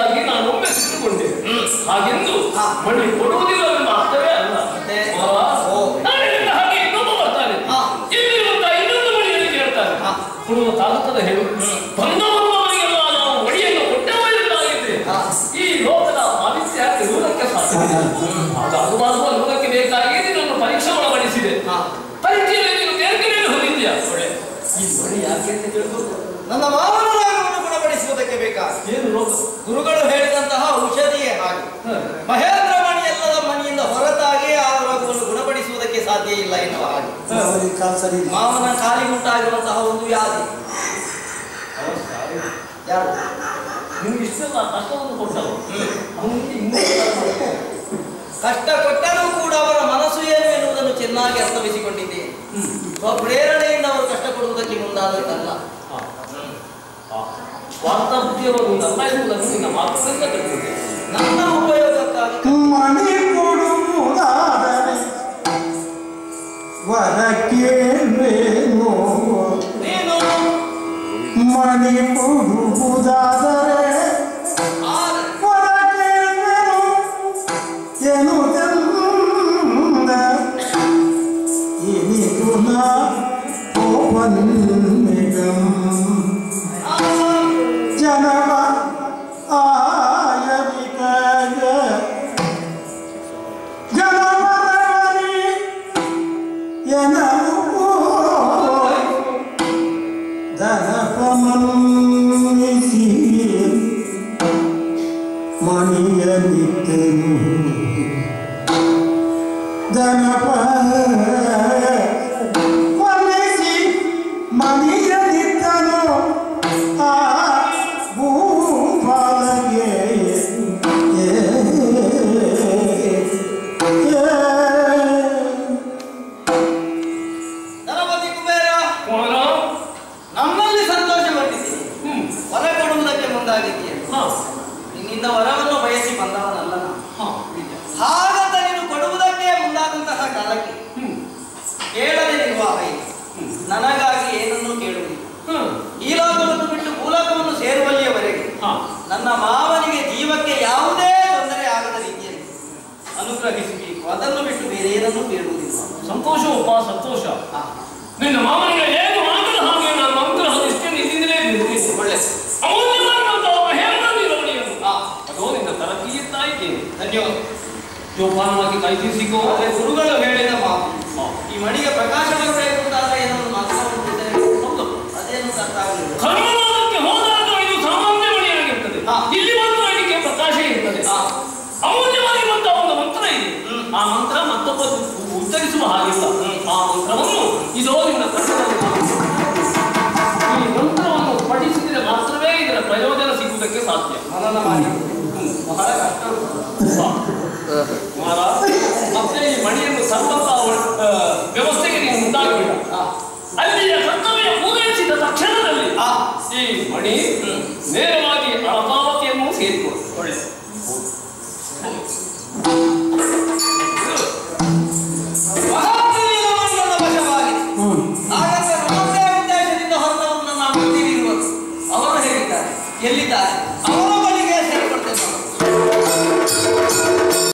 ಎಂಬುದಾಗಿ ನಾನು ಒಮ್ಮೆ ಸಿಟ್ಟುಕೊಂಡೆ ಹಾಗೆಂದು ಹಾ. ಮಣಿ ಕೊಡುವುದಿಲ್ಲವೆಂಬ ಅರ್ಥವೇ ಅಲ್ಲ ಮತ್ತೆ? ಮಾವ, ಓ. ನಾಳೆಯಿಂದ ಹಾಗೆ ಇನ್ನೊಬ್ಬ ಬರ್ತಾನೆ ಹಾ. ಇಲ್ಲಿರುವಂತ ಇನ್ನೊಂದು ಮಣಿಯಲ್ಲಿ ಕೇಳ್ತಾನೆ ಹಾ. ಕೊಡುವುದಾಗುತ್ತದೆ ಹೇಳು ಬಂದ ಬಂದವರಿಗೆಲ್ಲ ನಾವು ಮಣಿಯನ್ನು ಕೊಟ್ಟವರಿದ್ದಾಗಿದೆ ಹಾ. ಈ ಲೋಕದ ಆದಿತ್ಯ ಇರುವುದಕ್ಕೆ ಸಾಧ್ಯವಿಲ್ಲ ಆಗ ಅನುವಾದುವ ಲೋಕಕ್ಕೆ ಬೇಕಾಗಿ ನಿನ್ನನ್ನು ಪರೀಕ್ಷೆ ಒಳಪಡಿಸಿದೆ ಹಾ. ಪರೀಕ್ಷೆಯಲ್ಲಿ ನೀನು ತೇರ್ಕೆ ಮೇಲೆ ಹೊಂದಿದ್ಯಾ ಈ ಮಣಿ ಯಾಕೆ ಅಂತ ತಿಳಿದು ನನ್ನ ಮಾವನ ರೋಗವನ್ನು ಗುಣಪಡಿಸುವುದಕ್ಕೆ ಬೇಕಾದ ಏನು ರೋಗ ಗುರುಗಳು ಹೇಳಿದಂತಹ ಔಷಧಿಯೇ ಹಾಗೆ ಹ. ಮಹೇಂದ್ರ ಮಣಿ ಎಲ್ಲದ ಮಣಿಯಿಂದ ಹೊರತಾಗಿ ಆ ರೋಗವನ್ನು ಗುಣಪಡಿಸುವುದಕ್ಕೆ ಸಾಧ್ಯ ಇಲ್ಲ ಎನ್ನುವ ಹಾಗೆ ಅವರಿಗೆ ಕಾಲು ಸರಿ ಇಲ್ಲ. ಮಾವನ ಕಾಲಿಗುಂಟಾಗಿರುವಂತಹ ಒಂದು ವ್ಯಾಧಿ ಯಾರು ನಿಮ್ಗೆ ಇಷ್ಟೆಲ್ಲ ಕಷ್ಟವನ್ನು ಕೊಟ್ಟವು ಹ್ಮ್. ಅವನಿಗೆ ಇನ್ನೂ ಕಷ್ಟ ಕೊಟ್ಟರೂ ಕೂಡ ಅವರ ಮನಸ್ಸು ಏನು ಎನ್ನುವುದನ್ನು ಚೆನ್ನಾಗಿ ಅರ್ಥವಿಸಿಕೊಂಡಿದ್ದೇನೆ ಪ್ರೇರಣೆಯಿಂದ ಅವರು ಕಷ್ಟ ಕೊಡುವುದಕ್ಕೆ ಮುಂದಾದದ್ದಲ್ಲ ಸ್ವಾರ್ಥ ಬುದ್ಧಿಯವರು ನನ್ನ ಎನ್ನುವುದನ್ನು ನಿನ್ನ ಮಾತುಗಳಿಂದ ತಿಳಿದಿದೆ ನನ್ನ ಉಪಯೋಗಕ್ಕಾಗಿ ಮಣಿ ಕೊಡುವುದಾದರೆ ವರಕ್ಕೇನು ನೀನು ಮಣಿ ಕೊಡುವುದಾದರೆ ಆರೆ ವರಕ್ಕೇನು ಎನ್ನುವುದೆಂದ ಇನಿತು ನಾ ಕೋಪನ್ನಿಗಂ ಜನವ ಆಯವಿಕಗ ಜನವರವನಿ ಎನವು ದನಪಮನ್ನಿಸಿ ಮಣಿಯಲಿದ್ದನು ದನಪ ಮನ್ನಿಸಿ ಮಣಿಯಲಿದ್ದನು ಆ ಭೂಪಾಲಗೆ ಏ, ಏ, ಧನಪತಿ ಕುಬೇರ ಕೋಣ ನಮ್ಮಲ್ಲಿ ಸಂತೋಷಗೊಂಡಿದ್ದೀನಿ ಹ್ಮ್ ವರ ಕೊಡುವುದಕ್ಕೆ ಮುಂದಾಗಿದ್ದೀಯ ಹಾ ನಿನ್ನಿಂದ ವರವನ್ನು ಬಯಸಿ ಬಂದವನಲ್ಲ ನಾನು ಹಾ ನಿಜ. ಹಾಗಂತ ನೀನು ಕೊಡುವುದಕ್ಕೆ ಮುಂದಾದಂತಹ ಕಾಲಕ್ಕೆ ಹ್ಮ್ ಕೇಳದೆ ನಿರ್ವಾಹ ಇಲ್ಲ ನನಗಾಗಿ ಏನನ್ನೂ ಕೇಳುವುದಿಲ್ಲ ಹ್ಮ್ ಈ ಲೋಕವನ್ನು ಬಿಟ್ಟು ಭೂಲೋಕವನ್ನು ಸೇರುವಲ್ಲಿಯವರೆಗೆ ಹಾ ನನ್ನ ಮಾವನಿಗೆ ಜೀವಕ್ಕೆ ಯಾವುದೇ ತೊಂದರೆ ಆಗದ ರೀತಿಯಲ್ಲಿ ಅನುಗ್ರಹಿಸಬೇಕು ಅದನ್ನು ಬಿಟ್ಟು ಬೇರೆ ಏನನ್ನೂ ಬೇಡುವುದಿಲ್ಲ ಸಂತೋಷವಪ್ಪ ಸಂತೋಷ ಆ, ನಿನ್ನ ಮಾವನಿಗೆ ಏನು ಆಗದ ಹಾಗೆ ನಾನು ಅನುಗ್ರಹ ನಿಷ್ಠೆ ನಿನ್ನಿಂದಲೇ ಬಿಡುತ್ತೇನೆ ಒಳ್ಳೆ ಅಮೂಲ್ಯವಾಗಿರುವಂತಹ ಮಹೇಂದ್ರ ನಿರೋಣಿಯನ್ನು ಆ, ಅದೋ ನಿನ್ನ ತರಕಿಯುತ್ತಾ ಇದ್ದೇನೆ ಧನ್ಯವಾದ ಜೋಪಾನವಾಗಿ ಕೈ ತೀರಿಸಿಕೋ ಆದರೆ ಗುರುಗಳು ಹೇಳಿದ ಮಾತು ಹಾ. ಈ ಮಣಿಗೆ ಪ್ರಕಾಶ ಬರಬೇಕು ಅಂತಾದ್ರೆ ಏನೋ ಒಂದು ಮಾತನಾಡುತ್ತಿದ್ದರೆ ಹೌದು. ಅದೇನು ಅರ್ಥ ಆಗಲಿಲ್ಲ ಕರ್ಮಲೋಕಕ್ಕೆ ಹೋದಾಗ ಇದು ಸಾಮಾನ್ಯ ಮಣಿಯಾಗಿರ್ತದೆ ಹಾ. ಇಲ್ಲಿ ಮಾತ್ರ ಇದಕ್ಕೆ ಪ್ರಕಾಶ ಇರ್ತದೆ ಆ, ಅಮೂಲ್ಯವಾಗಿರುವಂತಹ ಒಂದು ಮಂತ್ರ ಇದೆ ಹ್ಮ್. ಆ ಮಂತ್ರ ಮತ್ತೊಬ್ಬ ಉತ್ತರಿಸುವ ಹಾಗಿಲ್ಲ ಆ ಮಂತ್ರವನ್ನು ಇದೋ ನಿನ್ನ ಕಣ್ಣಲ್ಲಿ ಈ ಮಂತ್ರವನ್ನು ಪಠಿಸಿದರೆ ಮಾತ್ರವೇ ಇದರ ಪ್ರಯೋಜನ ಸಿಗುವುದಕ್ಕೆ ಸಾಧ್ಯ ಮನನ ಮಾಡಿ ಬಹಳ ಕಷ್ಟ ಉಂಟು. ಕುಮಾರ, ಮತ್ತೆ ಈ ಮಣಿಯನ್ನು ಸರ್ವಂತ ವ್ಯವಸ್ಥೆಗೆ ನೀವು ಮುಂದಾಗಬೇಡ ಆ, ಅಲ್ಲಿಯ ಕರ್ತವ್ಯ ಪೂರೈಸಿದ ತಕ್ಷಣದಲ್ಲಿ ಆ, ಈ ಮಣಿ ನೇರವಾಗಿ